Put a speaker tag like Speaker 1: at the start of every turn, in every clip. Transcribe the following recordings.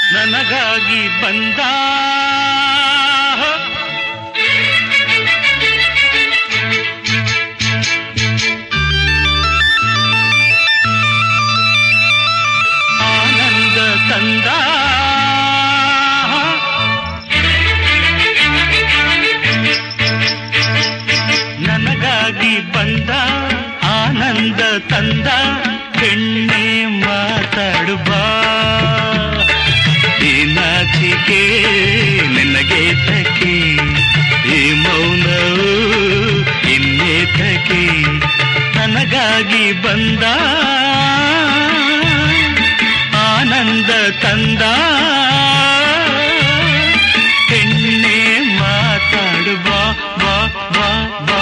Speaker 1: ನನಗಾಗಿ ಬಂದ ಆನಂದ ತಂದ ನನಗಾಗಿ ಬಂದ ಆನಂದ ತಂದ ಹೆಣ್ಣೆ ಮಾತಾಡುವ ಈ ನಾಚಿಕೆ ನಿನಗೆ ತಕೆ ಈ ಮೌನವು ಇನ್ನೇತಕೆ ನನಗಾಗಿ ಬಂದ ಆನಂದ ತಂದ ಹೆಣ್ಣೆ ಮಾತಾಡುವ ಬಾ ಬಾ ಬಾ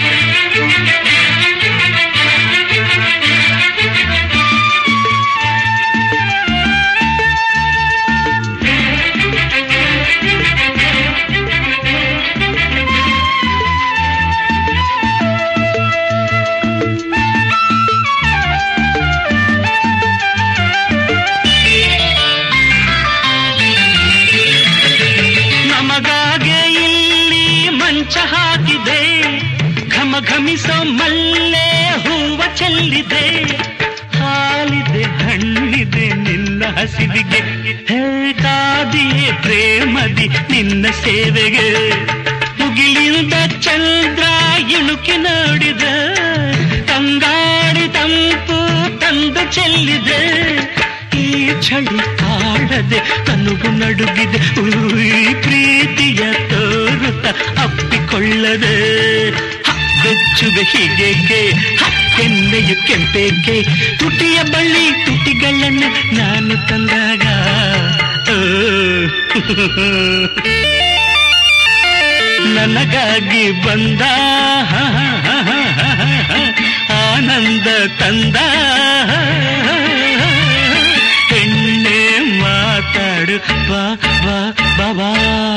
Speaker 1: ನಮಗಾಗೆ ಇಲ್ಲಿ ಮಂಚ ಹಾಕಿದೆ ಘಮ ಘಮಿಸೋ ಮಲ್ಲೆ ಹೂವ ಚೆಲ್ಲಿದೆ ಹಾಲಿದೆ ಹಣ್ಣಿದೆ ನಿನ್ನ ಹಸಿವಿಗೆ ಹೇಳ್ತಾದಿಯೇ ಪ್ರೇಮದಿ ನಿನ್ನ ಸೇವೆಗೆ ಮುಗಿಲಿಂದ ಚಂದ್ರ ಇಣುಕಿ ನೋಡಿದ ತಂಗಾಡಿ ತಂಪು ತಂದು ಚೆಲ್ಲಿದೆ ಈ ಚಳಿ ಕಾಡದೆ ತನುಗು ನಡುಗಿದೆ ಉಯ್ ಪ್ರೀತಿಯ ತೋರುತ್ತ ಅಪ್ಪಿಕೊಳ್ಳದೆ ಹ, ಬೆಚ್ಚುವೆ ಹೀಗೇಕೆ ಹ, ಕೆನ್ನೆಯು ಕೆಂಪೇಕೆ ತುಟಿಯ ಬಳ್ಳಿ ತುಟಿಗಳನ್ನು ನಾನು ತಂದಾಗ ಓ, ನನಗಾಗಿ ಬಂದ ಆನಂದ ತಂದ ಹೆಣ್ಣೆ ಮಾತಾಡು ಬಾ ಬಾ ಬಾ ಬಾ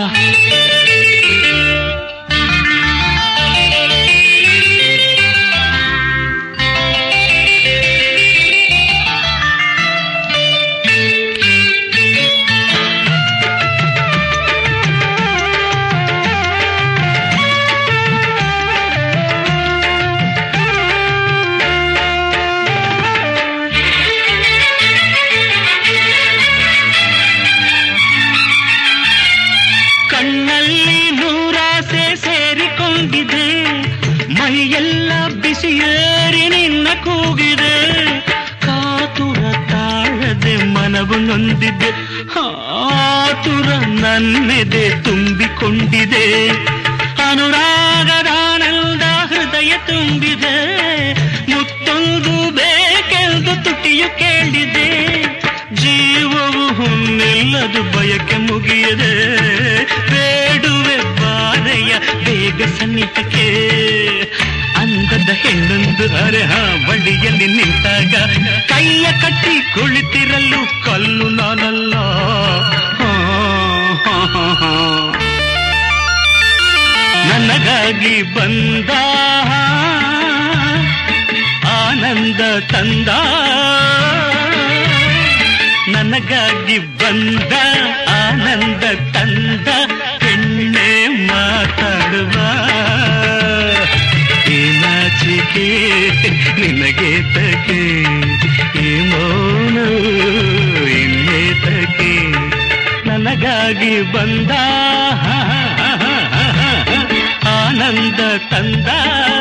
Speaker 1: ಕಣ್ಣಲ್ಲಿ ನೂರಾಸೆ ಸೇರಿಕೊಂಡಿದೆ ಮೈಯೆಲ್ಲ ಬಿಸಿಯೇರಿ ನಿನ್ನ ಕೂಗಿದೆ ಕಾತುರ ತಾಳದೆ ಮನವು ನೊಂದಿದೆ ಆತುರ ನನ್ನೆದೆ ತುಂಬಿಕೊಂಡಿದೆ ಅನುರಾಗದಾನಂದ ಹೃದಯ ತುಂಬಿದೆ ಮುತ್ತೊಂದು ಬೇಕೆಂದು ತುಟಿಯು ಕೇಳಿದೆ ಜೀವವು ಹುಮ್ಮೆಲ್ಲದು ಬಯಕೆ ಮುಗಿಯದೆ ಬೇಡುವೆ ಬಾರೆಯ ಬೇಗ ಸನ್ನಿಹಕ್ಕೆ ಅಂದದ ಹೆಣ್ಣೊಂದು ಅರೆಹ ಬಳಿಯಲ್ಲಿ ನಿಂತಾಗ ಕೈಯ ಕಟ್ಟಿ ಕುಳಿತಿರಲು ಕಲ್ಲು ನಾನಲ್ಲ ಹಾ, ಹಾ, ಹಾ, ಹಾ. ನನಗಾಗಿ ಬಂದ ಆನಂದ ತಂದ ನನಗಾಗಿ ಬಂದ ಆನಂದ ತಂದ ಹೆಣ್ಣೆ ಮಾತಾಡುವ ಈ ನಾಚಿಕೆ ನಿನಗೆ ತಗೆ ಈ ಮೌನ ಇನ್ನೇ ತಗೆ ನನಗಾಗಿ ಬಂದ ಆನಂದ ತಂದ